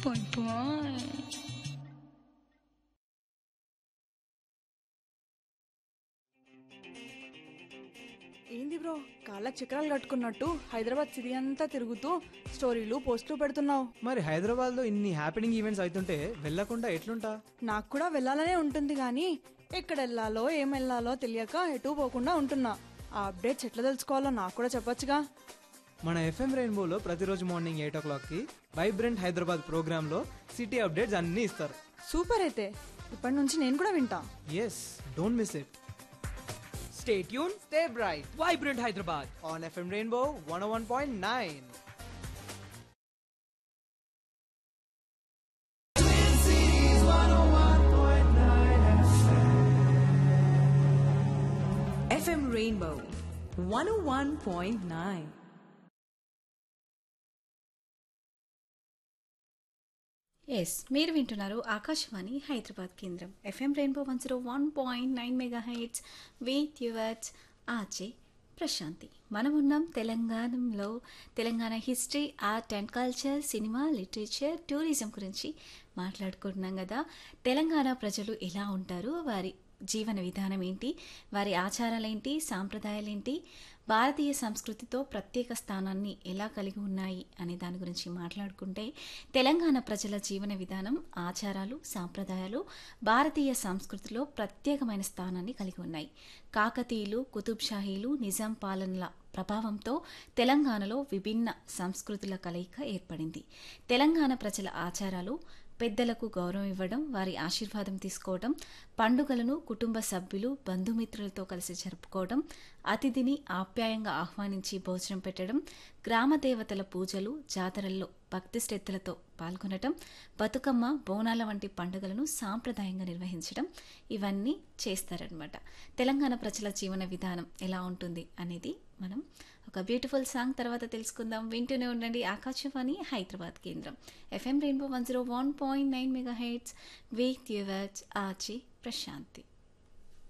Bye bye ఏంది bro కాళ్ళకి చక్రాలు కట్టుకున్నట్టు హైదరాబాద్ సిటీ అంతా తిరుగుతూ స్టోరీలు పోస్టులు పెడుతున్నావు మరి హైదరాబాద్లో ఇన్ని హ్యాపెనింగ్ ఈవెంట్స్ అవుతుంటే వెళ్ళకుండా ఎట్లుంటా నాకు కూడా వెళ్ళాలనే ఉంటుంది కానీ ఎక్కడ వెళ్ళాలో ఏం వెళ్ళాలో తెలియక ఎటు పోకుండా ఉంటున్నా ఆ అప్డేట్స్ ఎట్లా తెలుసుకోవాలో నాకు కూడా చెప్పొచ్చుగా మన ఎఫ్ఎం రెయిన్బోలో ప్రతిరోజు మార్నింగ్ ఎయిట్ ఓ క్లాక్కి వైబ్రెంట్ హైదరాబాద్ ప్రోగ్రాంలో సిటీ అప్డేట్స్ అన్నీ ఇస్తారు సూపర్ అయితే ఇప్పటి నుంచి నేను కూడా వింటా yes don't miss it stay tune stay bright vibrant Hyderabad on FM rainbow one one point nine FM Rainbow 101.9. Yes మీరు వింటున్నారు ఆకాశవాణి హైదరాబాద్ కేంద్రం FM rainbow one zero one point nine mega hits with yours ఆచే ప్రశాంతి మనం ఉన్నాం తెలంగాణలో Telangana history art and culture cinema literature tourism గురించి మాట్లాడుకుంటున్నాం కదా తెలంగాణ ప్రజలు ఎలా ఉంటారు వారి జీవన విధానం ఏంటి వారి ఆచారాలేంటి సాంప్రదాయాలేంటి భారతీయ సంస్కృతితో ప్రత్యేక స్థానాన్ని ఎలా కలిగి ఉన్నాయి అనే దాని గురించి మాట్లాడుకుంటే తెలంగాణ ప్రజల జీవన విధానం ఆచారాలు సాంప్రదాయాలు భారతీయ సంస్కృతిలో ప్రత్యేకమైన స్థానాన్ని కలిగి ఉన్నాయి కాకతీయులు కుతుబ్షాహీలు నిజాం పాలనల ప్రభావంతో తెలంగాణలో విభిన్న సంస్కృతుల కలయిక ఏర్పడింది తెలంగాణ ప్రజల ఆచారాలు పెద్దలకు గౌరవం ఇవ్వడం వారి ఆశీర్వాదం తీసుకోవడం పండుగలను కుటుంబ సభ్యులు బంధుమిత్రులతో కలిసి జరుపుకోవడం అతిథిని ఆప్యాయంగా ఆహ్వానించి భోజనం పెట్టడం గ్రామ దేవతల పూజలు జాతరల్లో భక్తి శ్రద్ధలతో పాల్గొనడం బతుకమ్మ బోనాల వంటి పండుగలను సాంప్రదాయంగా నిర్వహించడం ఇవన్నీ చేస్తారనమాట తెలంగాణ ప్రజల జీవన విధానం ఎలా ఉంటుంది అనేది మనం ఒక బ్యూటిఫుల్ సాంగ్ తర్వాత తెలుసుకుందాం వింటూనే ఉండండి ఆకాశవాణి హైదరాబాద్ కేంద్రం FM rainbow one zero one point nine mega hits with yours ఆచి ప్రశాంతి